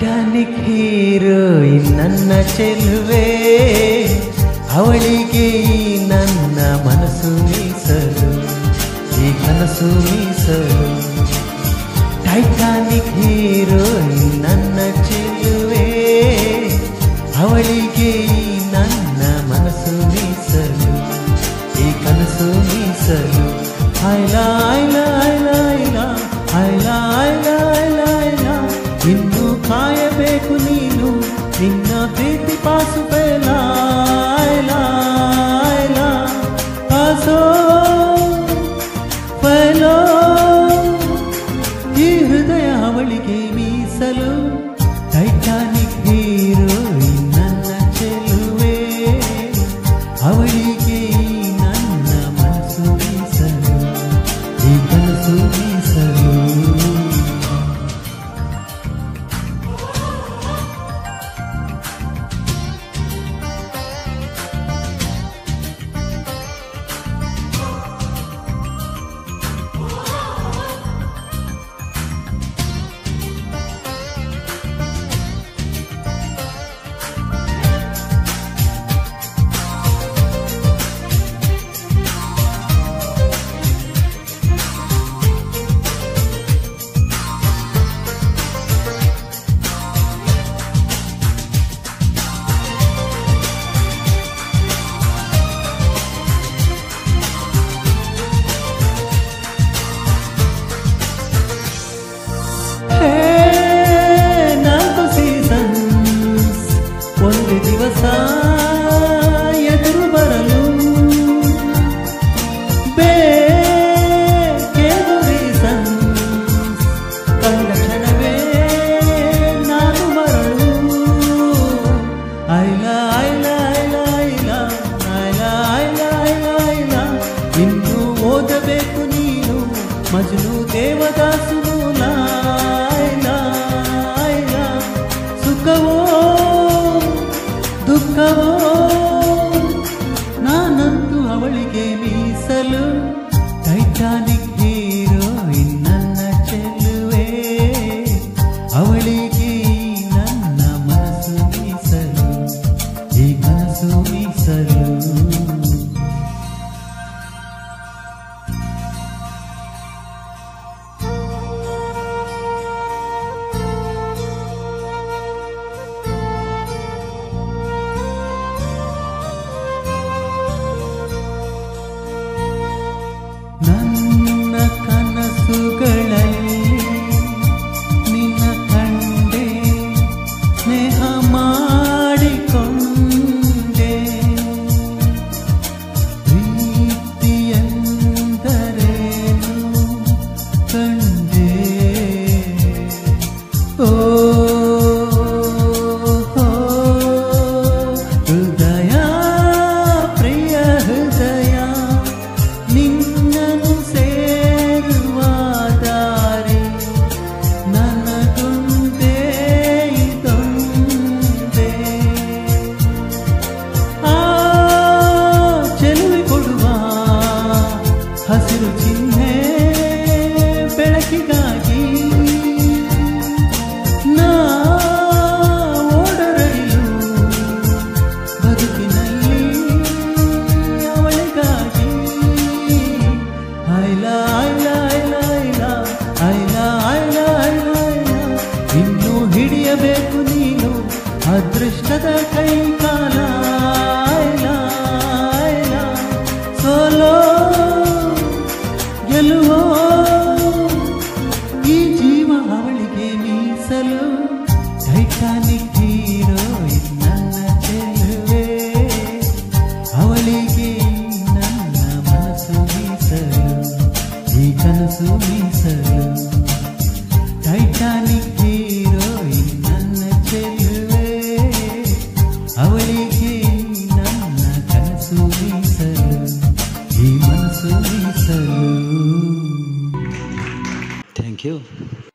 Titanic heroine ನನ್ನ ಚೆಲುವೆ ಅವಳಿಗೆ ಈ ನನ್ನ ಮನಸ್ಸು ಮೀಸಲು ಈ ಕನಸು ಮೀಸಲು ಟೈಟಾನಿಕ್ ಹೀರೋಯಿನ್ ನನ್ನ ಚೆಲುವೆ ಅವಳಿಗೆ ಈ ನನ್ನ ಮನಸ್ಸು ಮೀಸಲು ಈ ಕನಸು ಮೀಸಲು ಐಲ ಐಲ ಐಲ ಐಲ ಐಲ ಐಲ ಐಲ ಐಲ ಇನ್ನು ಕಾಯಬೇಕು ನೀನು ನಿನ್ನ ಪ್ರೀತಿ ಪಾಸು ಬೇಲ ಐಲ ಐಲ ಪಾಸೋ ಪೈಲೋ ಈ ಹೃದಯ ಅವಳಿಗೆ ಮೀಸಲು ಟೈಟಾನಿಕ್ ಹೀರೋಯಿನ್ ನನ್ನ ಚೆಲುವೆ ಅವಳಿಗೆ ಈ ನನ್ನ ಮನಸ್ಸು ಮೀಸಲು ಈ ಕನಸು ಮೀಸಲು ಹೇ, ನಾಲ್ಕು ಸೀಸನ್ಸ್ ಒಂದು ದಿವಸ ಎದುರು ಬರಲು ಬೇಕೇನು ರೀಸನ್ಸ್ ಕಂಡ ಕ್ಷಣವೇ ನಾನು ಮರಳು ಐಲ ಐಲ ಐಲ ಐಲ ಐಲ ಐಲ ಐಲ ಐಲ ಇನ್ನು ಓದಬೇಕು ನೀನು ಮಜನು ದೇವದಾಸು ಮೂಲ ಐಲ ಐಲ ಸುಖವೋ ದುಃಖವೋ ನಾನಂತೂ ಅವಳಿಗೆ ಮೀಸಲು ಟೈಟಾನಿಕ್ ಹೀರೋಯಿನ್ ನನ್ನ ಚೆಲುವೆ ಅವಳಿಗೆ ಈ ನನ್ನ ಮನಸ್ಸು ಮೀಸಲು ಈ ಕನಸು ಮೀಸಲು ನನ್ನ ಕನಸುಗಳಲ್ಲಿ ನಿನ್ನ ಕಂಡೆ ಸ್ನೇಹ ಮಾಡಿಕೊಂಡೆ ಪ್ರೀತಿಯಂದರೇನು ಕಂಡೆ ಓ ಹೃದಯ ಪ್ರಿಯ ಹೃದಯ ನಿನ್ನನು ಸೇರುವ ದಾರಿ ನನಗೊಂದೇ ಇದೊಂದೇ ಆ ಚೆಲುವೆ ಕೊಡುವ ಹಸಿರು ಚಿಹ್ನೆ ಬೆಳಕಿಗಾಗಿ ನಾ ಓಡರಲು ಬದುಕಿನಲ್ಲಿ ಅವಳಿಗಾಗಿ ಐಲ ಐಲ ಐಲ ಐಲ ಐಲ ಐಲ ಐಲ ಐಲ ಇನ್ನು ಹಿಡಿಯಬೇಕು ನೀನು ಅದೃಷ್ಟದ ಕೈ ಕಾಲ ಐಲ ಐಲ ಸೋಲೋ ಗೆಲುವೋ ಈ ಜೀವ ಅವಳಿಗೆ ಮೀಸಲು ಟೈಟಾನಿಕ್ ಹೀರೋಯಿನ್ ನನ್ನ ಚೆಲುವೆ ಅವಳಿಗೆ ಈ ನನ್ನ ಮನಸ್ಸು ಮೀಸಲು ಈ ಕನಸು ಮೀಸಲು ಟೈಟಾನಿಕ್ ಹೀರೋಯಿನ್ ನನ್ನ ಚೆಲುವೆ ಅವಳಿಗೆ ಈ ನನ್ನ ಕನಸು ಮೀಸಲು ಈ ಮನಸ್ಸು ಮೀಸಲು ಥ್ಯಾಂಕ್ ಯು